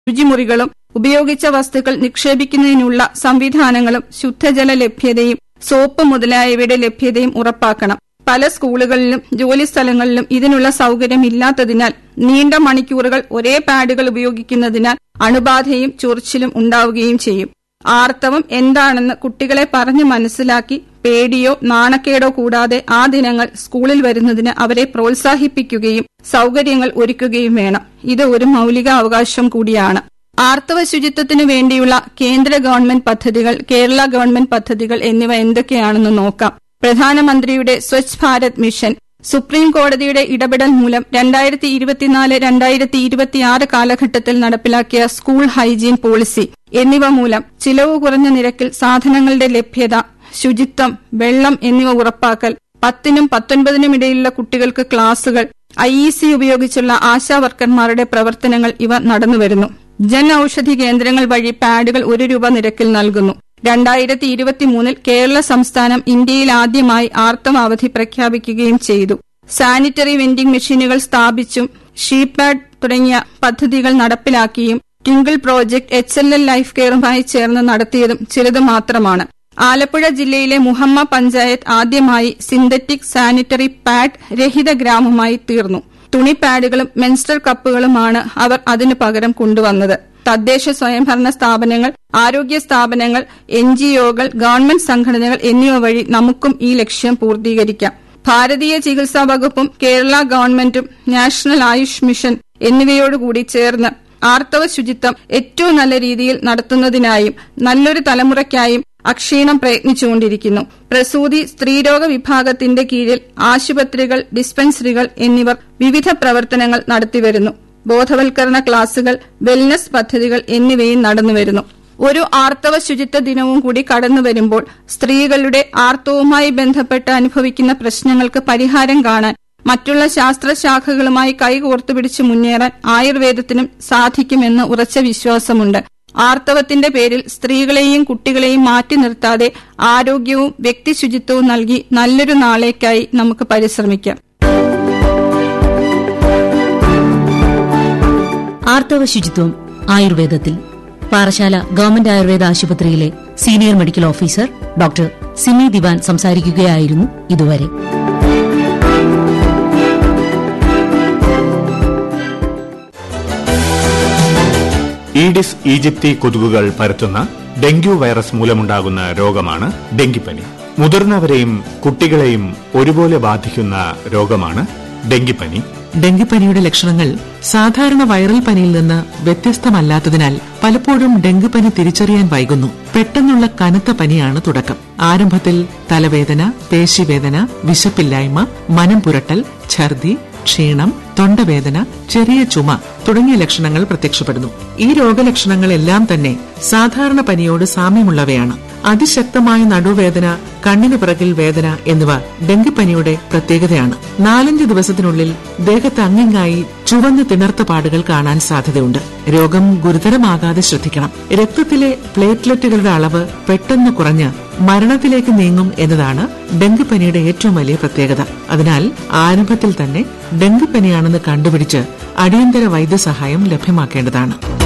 ശുചിമുറികളും ഉപയോഗിച്ച വസ്തുക്കൾ നിക്ഷേപിക്കുന്നതിനുള്ള സംവിധാനങ്ങളും ശുദ്ധജല ലഭ്യതയും സോപ്പ് മുതലായവയുടെ ലഭ്യതയും ഉറപ്പാക്കണം പല സ്കൂളുകളിലും ജോലിസ്ഥലങ്ങളിലും ഇതിനുള്ള സൗകര്യം ഇല്ലാത്തതിനാൽ നീണ്ട മണിക്കൂറുകൾ ഒരേ പാഡുകൾ ഉപയോഗിക്കുന്നതിനാൽ അണുബാധയും ചൊറിച്ചിലും ഉണ്ടാവുകയും ചെയ്യും ആർത്തവം എന്താണെന്ന് കുട്ടികളെ പറഞ്ഞു മനസ്സിലാക്കി പേടിയോ നാണക്കേടോ കൂടാതെ ആ ദിനങ്ങൾ സ്കൂളിൽ വരുന്നതിന് അവരെ പ്രോത്സാഹിപ്പിക്കുകയും സൗകര്യങ്ങൾ ഒരുക്കുകയും വേണം ഇത് ഒരു മൌലിക അവകാശം കൂടിയാണ് ആർത്തവ ശുചിത്വത്തിനു വേണ്ടിയുള്ള കേന്ദ്ര ഗവൺമെന്റ് പദ്ധതികൾ കേരള ഗവൺമെന്റ് പദ്ധതികൾ എന്നിവ എന്തൊക്കെയാണെന്ന് നോക്കാം പ്രധാനമന്ത്രിയുടെ സ്വച്ഛ് ഭാരത് മിഷൻ സുപ്രീം കോടതിയുടെ ഇടപെടൽ മൂലം രണ്ടായിരത്തി ഇരുപത്തിനാല് രണ്ടായിരത്തി ഇരുപത്തിയാറ് കാലഘട്ടത്തിൽ നടപ്പിലാക്കിയ സ്കൂൾ ഹൈജീൻ പോളിസി എന്നിവ മൂലം ചിലവ് കുറഞ്ഞ നിരക്കിൽ സാധനങ്ങളുടെ ലഭ്യത ശുചിത്വം വെള്ളം എന്നിവ ഉറപ്പാക്കൽ പത്തിനും പത്തൊൻപതിനും ഇടയിലുള്ള കുട്ടികൾക്ക് ക്ലാസുകൾ ഐ ഇ സി ഉപയോഗിച്ചുള്ള ആശാ വർക്കർമാരുടെ പ്രവർത്തനങ്ങൾ ഇവ നടന്നുവരുന്നു ജൻ ഔഷധി കേന്ദ്രങ്ങൾ വഴി പാഡുകൾ ഒരു രൂപ നിരക്കിൽ നൽകുന്നു രണ്ടായിരത്തി ഇരുപത്തിമൂന്നിൽ കേരള സംസ്ഥാനം ഇന്ത്യയിൽ ആദ്യമായി ആർത്തവ അവധി പ്രഖ്യാപിക്കുകയും ചെയ്തു സാനിറ്ററി വെൻഡിംഗ് മെഷീനുകൾ സ്ഥാപിച്ചും ഷീപാഡ് തുടങ്ങിയ പദ്ധതികൾ നടപ്പിലാക്കിയും twinkle project H L L life കെയറുമായി ചേർന്ന് നടത്തിയതും ചിലത് മാത്രമാണ് ആലപ്പുഴ ജില്ലയിലെ മുഹമ്മ പഞ്ചായത്ത് ആദ്യമായി സിന്തറ്റിക് സാനിറ്ററി പാഡ് രഹിത ഗ്രാമമായി തീർന്നു തുണി പാഡുകളും മെൻസ്റ്റർ കപ്പുകളുമാണ് അവർ അതിനു പകരം കൊണ്ടുവന്നത് തദ്ദേശ സ്വയംഭരണ സ്ഥാപനങ്ങൾ ആരോഗ്യ സ്ഥാപനങ്ങൾ എൻ ജിഒകൾ ഗവൺമെന്റ് സംഘടനകൾ എന്നിവ വഴി നമുക്കും ഈ ലക്ഷ്യം പൂർത്തീകരിക്കാം ഭാരതീയ ചികിത്സാ വകുപ്പും കേരള ഗവൺമെന്റും നാഷണൽ ആയുഷ് മിഷൻ എന്നിവയോടുകൂടി ചേർന്ന് ആർത്തവ ശുചിത്വം ഏറ്റവും നല്ല രീതിയിൽ നടത്തുന്നതിനായും നല്ലൊരു തലമുറയ്ക്കായും അക്ഷീണം പ്രയത്നിച്ചുകൊണ്ടിരിക്കുന്നു പ്രസൂതി സ്ത്രീരോഗ വിഭാഗത്തിന്റെ കീഴിൽ ആശുപത്രികൾ ഡിസ്പെൻസറികൾ എന്നിവർ വിവിധ പ്രവർത്തനങ്ങൾ നടത്തിവരുന്നു ബോധവൽക്കരണ ക്ലാസുകൾ വെൽനസ് പദ്ധതികൾ എന്നിവയും നടന്നുവരുന്നു ഒരു ആർത്തവ ശുചിത്വ ദിനവും കൂടി കടന്നു വരുമ്പോൾ സ്ത്രീകളുടെ ആർത്തവുമായി ബന്ധപ്പെട്ട് അനുഭവിക്കുന്ന പ്രശ്നങ്ങൾക്ക് പരിഹാരം കാണാൻ മറ്റുള്ള ശാസ്ത്രശാഖകളുമായി കൈകോർത്തുപിടിച്ച് മുന്നേറാൻ ആയുർവേദത്തിനും സാധിക്കുമെന്ന് ഉറച്ച വിശ്വാസമുണ്ട് ആർത്തവത്തിന്റെ പേരിൽ സ്ത്രീകളെയും കുട്ടികളെയും മാറ്റി നിർത്താതെ ആരോഗ്യവും വ്യക്തിശുചിത്വവും നൽകി നല്ലൊരു നാളേക്കായി നമുക്ക് പരിശ്രമിക്കാം ആർത്തവ ശുചിത്വം ആയുർവേദത്തിൽ പാറശാല ഗവൺമെന്റ് ആയുർവേദ ആശുപത്രിയിലെ senior medical officer doctor Simi Diwan സംസാരിക്കുകയായിരുന്നു ഇതുവരെ ഈഡിസ് ഈജിപ്തി കൊതുകുകൾ പരത്തുന്ന ഡെങ്കു വൈറസ് മൂലമുണ്ടാകുന്ന രോഗമാണ് ഡെങ്കിപ്പനി മുതിർന്നവരെയും കുട്ടികളെയും ഒരുപോലെ ബാധിക്കുന്ന രോഗമാണ് ഡെങ്കിപ്പനി ഡെങ്കിപ്പനിയുടെ ലക്ഷണങ്ങൾ സാധാരണ വൈറൽ പനിയിൽ നിന്ന് വ്യത്യസ്തമല്ലാത്തതിനാൽ പലപ്പോഴും ഡെങ്കിപ്പനി തിരിച്ചറിയാൻ വൈകുന്നു പെട്ടെന്നുള്ള കനത്ത പനിയാണ് തുടക്കം ആരംഭത്തിൽ തലവേദന പേശിവേദന വിശപ്പില്ലായ്മ മനം പുരട്ടൽ ഛർദി ക്ഷീണം തൊണ്ടവേദന ചെറിയ ചുമ തുടങ്ങിയ ലക്ഷണങ്ങൾ പ്രത്യക്ഷപ്പെടുന്നു ഈ രോഗലക്ഷണങ്ങളെല്ലാം തന്നെ സാധാരണ പനിയോട് സാമ്യമുള്ളവയാണ് അതിശക്തമായ നടുവേദന കണ്ണിന് പിറകിൽ വേദന എന്നിവ ഡെങ്കിപ്പനിയുടെ പ്രത്യേകതയാണ് നാലഞ്ച് ദിവസത്തിനുള്ളിൽ ദേഹത്ത് അങ്ങിങ്ങായി ചുവന്ന് തിണർത്ത പാടുകൾ കാണാൻ സാധ്യതയുണ്ട് രോഗം ഗുരുതരമാകാതെ ശ്രദ്ധിക്കണം രക്തത്തിലെ പ്ലേറ്റ്ലെറ്റുകളുടെ അളവ് പെട്ടെന്ന് കുറഞ്ഞ് മരണത്തിലേക്ക് നീങ്ങും എന്നതാണ് ഡെങ്കിപ്പനിയുടെ ഏറ്റവും വലിയ പ്രത്യേകത അതിനാൽ ആരംഭത്തിൽ തന്നെ ഡെങ്കിപ്പനിയാണെന്ന് കണ്ടുപിടിച്ച് അടിയന്തര വൈദ്യസഹായം ലഭ്യമാക്കേണ്ടതാണ്